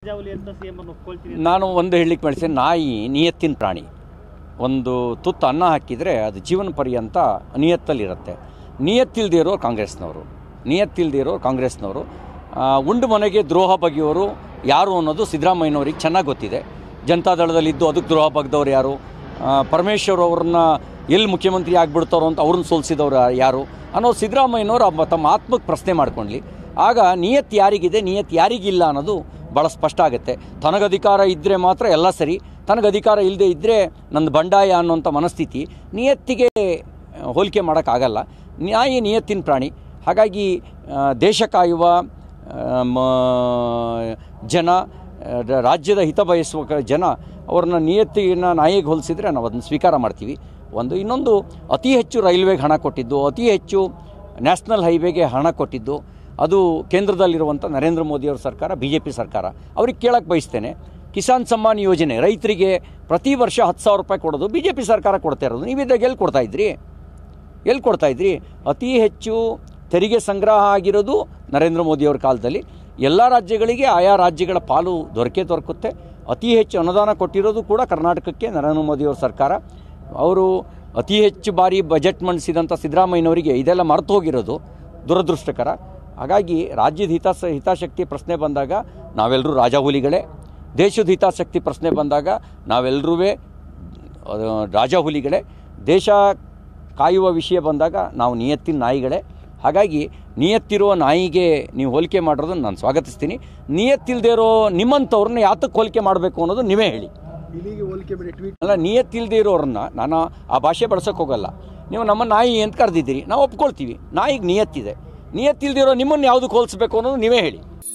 ಜಾವಲಿ ಅಂತ ಸಿಎಂ ಅನ್ನು ಒಪ್ಕೊಳ್ತೀನಿ ನಾನು ಒಂದು ಹೇಳಲಿಕ್ಕೆ ಬೆಳೆಸ್ತೇನೆ ನಾಯಿ ನಿಯತ್ತಿನ ಪ್ರಾಣಿ ಒಂದು ತುತ್ತು ಅನ್ನ ಹಾಕಿದರೆ ಅದು ಜೀವನ ಪರ್ಯಂತ ನಿಯತ್ತಲ್ಲಿರುತ್ತೆ ನಿಯತ್ತಿಲ್ದೇ ಇರೋ ಕಾಂಗ್ರೆಸ್ನವರು ನಿಯತ್ತಿಲ್ದೇ ಇರೋ ಕಾಂಗ್ರೆಸ್ನವರು ಆ, ಉಂಡು ಮನೆಗೆ ದ್ರೋಹ ಬಗೆಯೋರು ಯಾರು ಅನ್ನೋದು ಸಿದ್ದರಾಮಯ್ಯನವ್ರಿಗೆ ಚೆನ್ನಾಗಿ ಗೊತ್ತಿದೆ ಜನತಾದಳದಲ್ಲಿದ್ದು ಅದಕ್ಕೆ ದ್ರೋಹ ಬಗ್ದವ್ರು ಯಾರು ಆ, ಪರಮೇಶ್ವರ್ ಅವ್ರನ್ನ ಎಲ್ಲಿ ಮುಖ್ಯಮಂತ್ರಿ ಆಗಿಬಿಡ್ತಾರೋ ಅಂತ ಅವ್ರನ್ನ ಸೋಲಿಸಿದವ್ರು ಯಾರು ಅನ್ನೋ ಸಿದ್ದರಾಮಯ್ಯನವರು ಅಬ್ಬ ತಮ್ಮ ಆತ್ಮಕ್ಕೆ ಪ್ರಶ್ನೆ ಮಾಡ್ಕೊಳ್ಳಿ ಆಗ ನಿಯತ್ ಯಾರಿಗಿದೆ ನಿಯತ್ ಯಾರಿಗಿಲ್ಲ ಅನ್ನೋದು ಭಾಳ ಸ್ಪಷ್ಟ ಆಗುತ್ತೆ ತನಗೆ ಅಧಿಕಾರ ಇದ್ದರೆ ಮಾತ್ರ ಎಲ್ಲ ಸರಿ ತನಗೆ ಅಧಿಕಾರ ಇಲ್ಲದೆ ಇದ್ದರೆ ನಂದು ಬಂಡಾಯ ಅನ್ನೋಂಥ ಮನಸ್ಥಿತಿ ನಿಯತ್ತಿಗೆ ಆ, ಹೋಲಿಕೆ ಮಾಡೋಕ್ಕಾಗಲ್ಲ ನ್ಯಾಯ ನಿಯತ್ತಿನ ಪ್ರಾಣಿ ಹಾಗಾಗಿ ಆ, ದೇಶ ಕಾಯುವ ಆ, ಮ- ಜನ ಆ, ರ- ರಾಜ್ಯದ ಹಿತ ಬಯಸುವ ಕ- ಜನ ಅವ್ರನ್ನ ನಿಯತ್ತಿನ ನಾಯಿಗೆ ಹೋಲಿಸಿದ್ರೆ ನಾವು ಅದನ್ನು ಸ್ವೀಕಾರ ಮಾಡ್ತೀವಿ ಒಂದು ಇನ್ನೊಂದು ಅತಿ ಹೆಚ್ಚು ರೈಲ್ವೆಗೆ ಹಣ ಕೊಟ್ಟಿದ್ದು ಅತಿ ಹೆಚ್ಚು ನ್ಯಾಷನಲ್ ಹೈವೇಗೆ ಹಣ ಕೊಟ್ಟಿದ್ದು ಅದು ಕೇಂದ್ರದಲ್ಲಿರುವಂಥ ನರೇಂದ್ರ ಮೋದಿಯವ್ರ ಸರ್ಕಾರ ಬಿ ಜೆ ಪಿ ಸರ್ಕಾರ ಅವ್ರಿಗೆ ಕೇಳಕ್ಕೆ ಬಯಸ್ತೇನೆ ಕಿಸಾನ್ ಸಮ್ಮಾನ್ ಯೋಜನೆ ರೈತರಿಗೆ ಪ್ರತಿ ವರ್ಷ ಹತ್ತು ಸಾವಿರ ರೂಪಾಯಿ ಕೊಡೋದು ಬಿ ಜೆ ಪಿ ಸರ್ಕಾರ ಕೊಡ್ತಾ ಇರೋದು ನೀವಿದ್ದಾಗ ಎಲ್ಲಿ ಕೊಡ್ತಾ ಇದ್ರಿ ಎಲ್ಲಿ ಕೊಡ್ತಾ ಇದ್ರಿ ಅತಿ ಹೆಚ್ಚು ತೆರಿಗೆ ಸಂಗ್ರಹ ಆಗಿರೋದು ನರೇಂದ್ರ ಮೋದಿಯವ್ರ ಕಾಲದಲ್ಲಿ ಎಲ್ಲ ರಾಜ್ಯಗಳಿಗೆ ಆಯಾ ರಾಜ್ಯಗಳ ಪಾಲು ದೊರಕೆ ದೊರಕುತ್ತೆ ಅತಿ ಹೆಚ್ಚು ಅನುದಾನ ಕೊಟ್ಟಿರೋದು ಕೂಡ ಕರ್ನಾಟಕಕ್ಕೆ ನರೇಂದ್ರ ಮೋದಿಯವ್ರ ಸರ್ಕಾರ ಅವರು ಅತಿ ಹೆಚ್ಚು ಬಾರಿ ಬಜೆಟ್ ಮಂಡಿಸಿದಂಥ ಸಿದ್ದರಾಮಯ್ಯನವರಿಗೆ ಇದೆಲ್ಲ ಮರೆತು ಹೋಗಿರೋದು ದುರದೃಷ್ಟಕರ ಹಾಗಾಗಿ ರಾಜ್ಯದ ಹಿತಾಸ ಹಿತಾಸಕ್ತಿ ಪ್ರಶ್ನೆ ಬಂದಾಗ ನಾವೆಲ್ಲರೂ ರಾಜಹುಲಿಗಳೇ ದೇಶದ ಹಿತಾಸಕ್ತಿ ಪ್ರಶ್ನೆ ಬಂದಾಗ ನಾವೆಲ್ಲರೂ ಅದು ರಾಜಹುಲಿಗಳೇ ದೇಶ ಕಾಯುವ ವಿಷಯ ಬಂದಾಗ ನಾವು ನಿಯತ್ತಿನ ನಾಯಿಗಳೇ ಹಾಗಾಗಿ ನಿಯತ್ತಿರುವ ನಾಯಿಗೆ ನೀವು ಹೋಲಿಕೆ ಮಾಡೋದನ್ನು ನಾನು ಸ್ವಾಗತಿಸ್ತೀನಿ ನಿಯತ್ತಿಲ್ದೇ ಇರೋ ನಿಮ್ಮಂಥವ್ರನ್ನ ಯಾತಕ್ಕೆ ಹೋಲಿಕೆ ಮಾಡಬೇಕು ಅನ್ನೋದು ನೀವೇ ಹೇಳಿ ಇಲ್ಲಿಗೆ ಹೋಲಿಕೆ ಬೇರೆ ಟ್ವೀಟ್ ಅಲ್ಲ ನಿಯತ್ತಿಲ್ದೇ ಇರೋರನ್ನ ನಾನು ಆ ಭಾಷೆ ಬಳಸೋಕೆ ಹೋಗಲ್ಲ ನೀವು ನಮ್ಮ ನಾಯಿ ಅಂತ ಕರೆದಿದ್ದೀರಿ ನಾವು ಒಪ್ಕೊಳ್ತೀವಿ ನಾಯಿಗೆ ನಿಯತ್ತಿದೆ ನಿಯತ್ತಿಲ್ದೇ ಇರೋ ನಿಮ್ಮನ್ನು ಯಾವುದಕ್ಕೆ ಹೋಲಿಸ್ಬೇಕು ಅನ್ನೋದು ನೀವೇ ಹೇಳಿ